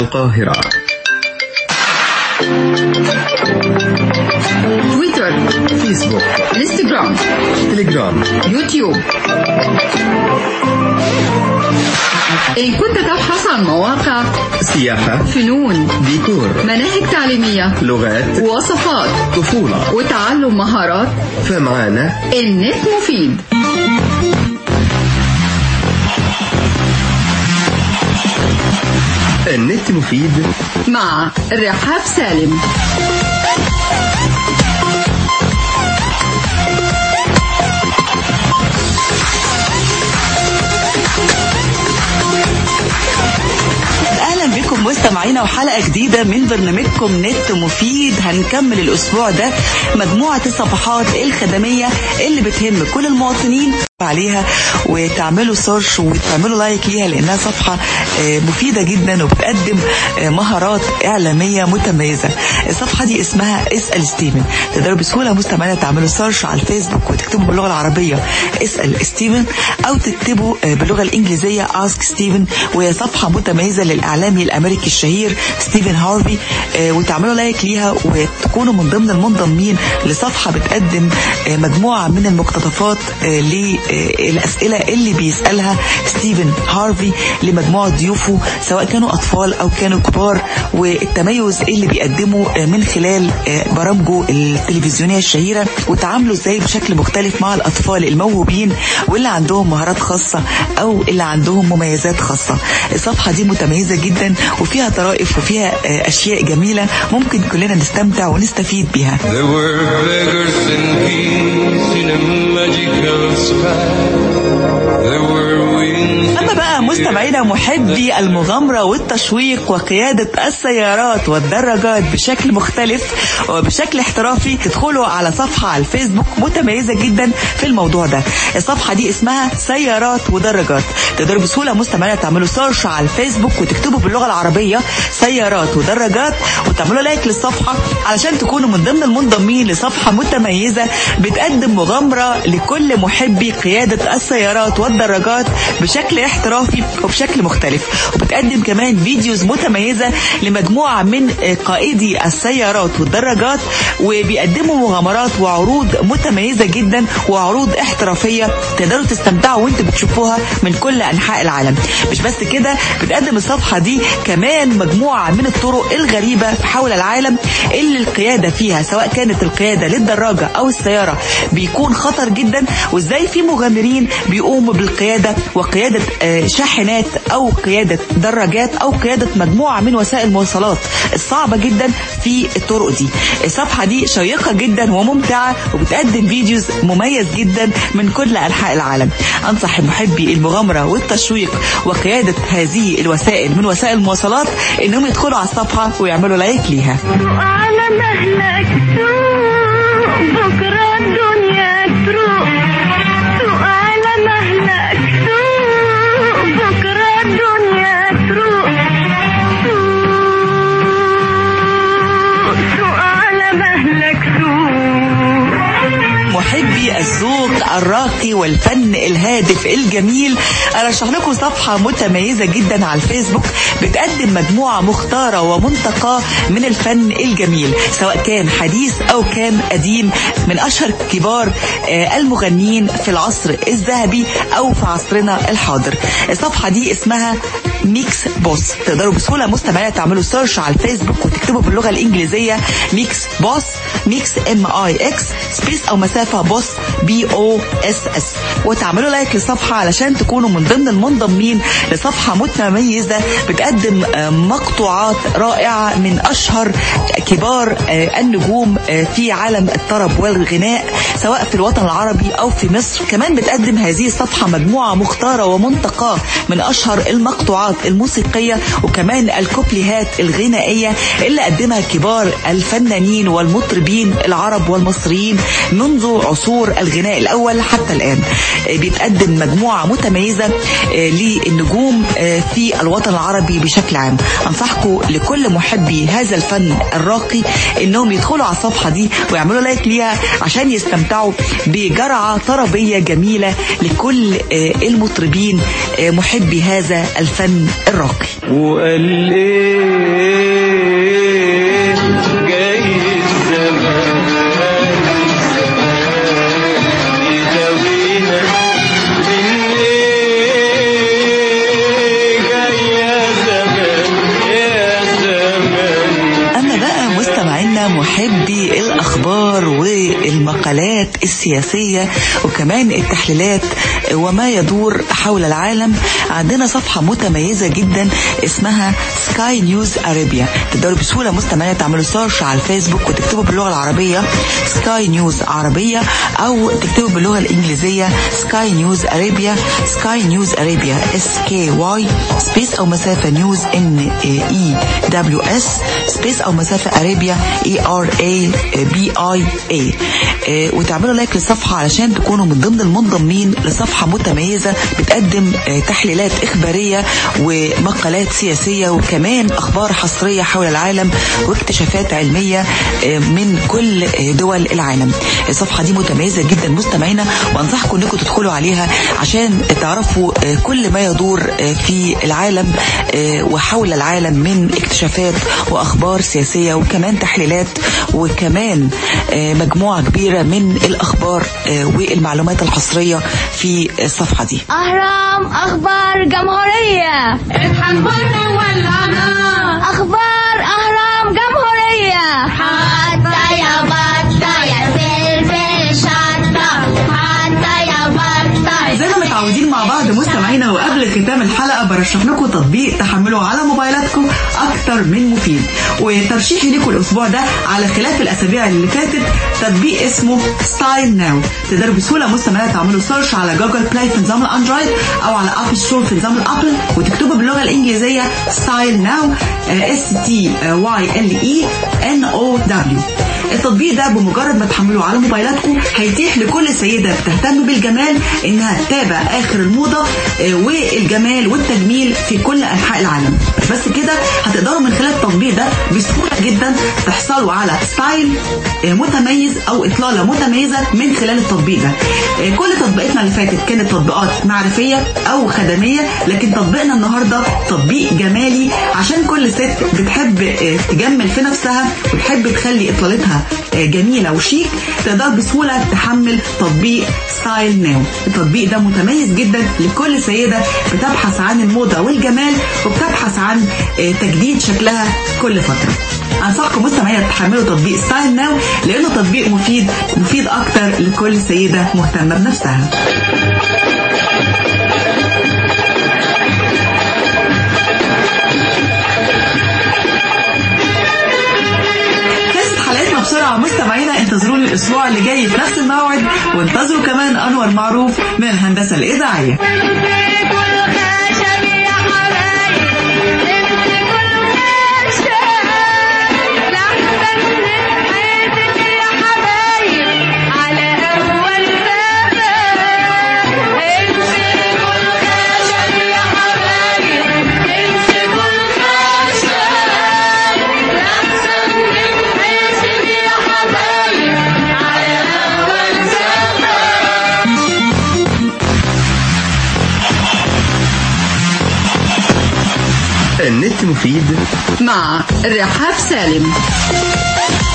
القاهرة تويتر فيسبوك انستغرام تليجرام يوتيوب إن كنت تبحث عن مواقع سياحة فنون ديكور مناهج تعليمية لغات وصفات طفولة وتعلم مهارات فمعانا النت مفيد النت مفيد مع رحاب سالم اهلا بكم مستمعينا وحلقه جديده من برنامجكم نت مفيد هنكمل الاسبوع ده مجموعه الصفحات الخدميه اللي بتهم كل المواطنين عليها وتعملوا سيرش وتعملوا لايك ليها لانها صفحه آه، مفيده جدا وبتقدم آه، مهارات اعلاميه متميزه الصفحه دي اسمها اسال ستيفن تقدروا بسهوله مستمعينا تعملوا سيرش على الفيسبوك وتكتبوا باللغه العربيه اسال ستيفن او تكتبوا آه، باللغه الانجليزيه اسك ستيفن وهي صفحه متميزه للاعلامي الامريكي الشهير ستيفن هارفي آه، وتعملوا لايك ليها وتكونوا من ضمن المنضمين لصفحه بتقدم آه، مجموعه من المقتطفات آه، للاسئله اللي بيسالها ستيفن هارفي لمجموعه ضيوفه سواء كانوا اطفال او كانوا كبار والتميز اللي بيقدمه آه، من خلال آه، برامجه التلفزيونيه الشهيره وتعاملوا ازاي بشكل مختلف مع الاطفال الموهوبين واللي عندهم مهارات خاصه او اللي عندهم مميزات خاصه الصفحه دي متميزه جدا وفيها طرائف وفيها آه، اشياء جميله ممكن كلنا نستمتع ونستفيد بيها There were beggars and peace in a magical sky. There were winds. أما بقى مستمعينا محبي المغامرة والتشويق وقيادة السيارات والدراجات بشكل مختلف وبشكل احترافي تدخلوا على صفحة على الفيسبوك متميزة جدا في الموضوع ده الصفحة دي اسمها سيارات ودراجات تقدروا بسهولة مستمعينا تعملوا سيرش على الفيسبوك وتكتبوا باللغة العربية سيارات ودراجات وتعملوا لايك للصفحة علشان تكونوا من ضمن المنضمين لصفحة متميزة بتقدم مغامرة لكل محبي قيادة السيارات والدراجات بشكل احترافي وبشكل مختلف وبتقدم كمان فيديوز متميزة لمجموعة من قائدي السيارات والدراجات وبيقدموا مغامرات وعروض متميزة جدا وعروض احترافية تقدروا تستمتعوا وانتوا بتشوفوها من كل انحاء العالم مش بس كده بتقدم الصفحة دي كمان مجموعة من الطرق الغريبة حول العالم اللي القيادة فيها سواء كانت القيادة للدراجة او السيارة بيكون خطر جدا وازاي في مغامرين بيقوموا بالقيادة وقيادة آه، شاحنات او قيادة دراجات او قيادة مجموعة من وسائل المواصلات الصعبة جدا في الطرق دي الصفحة دي شيقة جدا وممتعة وبتقدم فيديوز مميز جدا من كل انحاء العالم انصح محبي المغامرة والتشويق وقيادة هذه الوسائل من وسائل المواصلات انهم يدخلوا على الصفحة ويعملوا لايك ليها على مهلك سوق بكرة الدنيا تروق سوق على مهلك سوق بكرة الدنيا تروق سوق سوق على مهلك سوق محبي الذوق الراقي والفن الهادف الجميل ارشح لكم صفحه متميزه جدا على الفيسبوك بتقدم مجموعه مختاره ومنتقاه من الفن الجميل سواء كان حديث او كان قديم من اشهر كبار آه، المغنيين في العصر الذهبي او في عصرنا الحاضر الصفحه دي اسمها ميكس بوس تقدروا بسهوله مستمعيه تعملوا سيرش على الفيسبوك وتكتبوا باللغه الانجليزيه ميكس بوس ميكس ام اي اكس سبيس او مسافه بوس بي او اس اس وتعملوا لايك للصفحه علشان تكونوا من ضمن المنضمين لصفحه متميزه بتقدم آه، مقطوعات رائعه من اشهر كبار آه، النجوم آه، في عالم الطرب والغناء سواء في الوطن العربي او في مصر كمان بتقدم هذه الصفحه مجموعه مختاره ومنتقاه من اشهر المقطوعات الموسيقيه وكمان الكوبليهات الغنائيه اللي قدمها كبار الفنانين والمطربين العرب والمصريين منذ عصور الغناء الاول حتى الان آه، بيتقدم مجموعه متميزه آه، للنجوم آه، في الوطن العربي بشكل عام انصحكم لكل محبي هذا الفن الراقي انهم يدخلوا على الصفحه دي ويعملوا لايك ليها عشان يستمتعوا بجرعه طربيه جميله لكل آه، المطربين آه، محبي هذا الفن الفن الراقي وقال ايه جاي الزمان يداوينا من ايه جاي يا زمان يا زمان أما بقى مستمعينا محبي الأخبار والمقالات السياسية وكمان التحليلات وما يدور حول العالم عندنا صفحة متميزة جدا اسمها سكاي نيوز أرابيا تقدروا بسهولة مستمعينا تعملوا سيرش على الفيسبوك وتكتبوا باللغة العربية سكاي نيوز عربية أو تكتبوا باللغة الإنجليزية سكاي نيوز أرابيا سكاي نيوز أرابيا اس كي واي سبيس أو مسافة نيوز ان اي دبليو اس سبيس او مسافه ارابيا اي ار اي بي اي اي وتعملوا لايك للصفحه علشان تكونوا من ضمن المنضمين لصفحه متميزه بتقدم آه، تحليلات اخباريه ومقالات سياسيه وكمان اخبار حصريه حول العالم واكتشافات علميه آه، من كل آه، دول العالم الصفحه دي متميزه جدا مستمعينا وانصحكم انكم تدخلوا عليها عشان تعرفوا آه، كل ما يدور آه، في العالم آه، وحول العالم من اكتشافات واخبار سياسيه وكمان تحليلات وكمان آه، مجموعه كبيره من الاخبار آه، والمعلومات الحصريه في الصفحه دي أهرام أخبار جمهورية اضحك بره ولا أخبار أهرام جمهورية حتى يا بطة يا فلفل شطة حتى يا بطة زي ما متعودين مع بعض مستمعينا وقبل ختام الحلقه برشح لكم تطبيق تحملوه على موبايلاتكم اكتر من مفيد وترشيحي لكم الاسبوع ده على خلاف الاسابيع اللي فاتت تطبيق اسمه ستايل ناو تقدروا بسهوله مستمعينا تعملوا سيرش على جوجل بلاي في نظام الاندرويد او على اب ستور في نظام الابل وتكتبوا باللغه الانجليزيه ستايل ناو اس تي واي ال اي ان او دبليو التطبيق ده بمجرد ما تحملوه على موبايلاتكم هيتيح لكل سيدة بتهتم بالجمال انها تتابع اخر الموضة آه، والجمال والتجميل في كل انحاء العالم مش بس كده هتقدروا من خلال التطبيق ده بسهولة جدا تحصلوا على ستايل آه، متميز او اطلالة متميزة من خلال التطبيق ده آه، كل تطبيقاتنا اللي فاتت كانت تطبيقات معرفية او خدمية لكن تطبيقنا النهاردة تطبيق جمالي عشان كل ست بتحب آه، تجمل في نفسها وتحب تخلي اطلالتها آه، جميلة وشيك تقدر بسهولة تحمل تطبيق ستايل ناو التطبيق ده متميز جدا لكل سيدة بتبحث عن الموضة والجمال وبتبحث عن آه، تجديد شكلها كل فترة انصحكم مستمعية تحملوا تطبيق ستايل ناو لانه تطبيق مفيد مفيد اكتر لكل سيدة مهتمة بنفسها خلصت حلقتنا بسرعة مستمعينا انتظرونا الأسبوع اللي جاي في نفس الموعد وانتظروا كمان أنور معروف من الهندسة الإذاعية النت مفيد مع رحاب سالم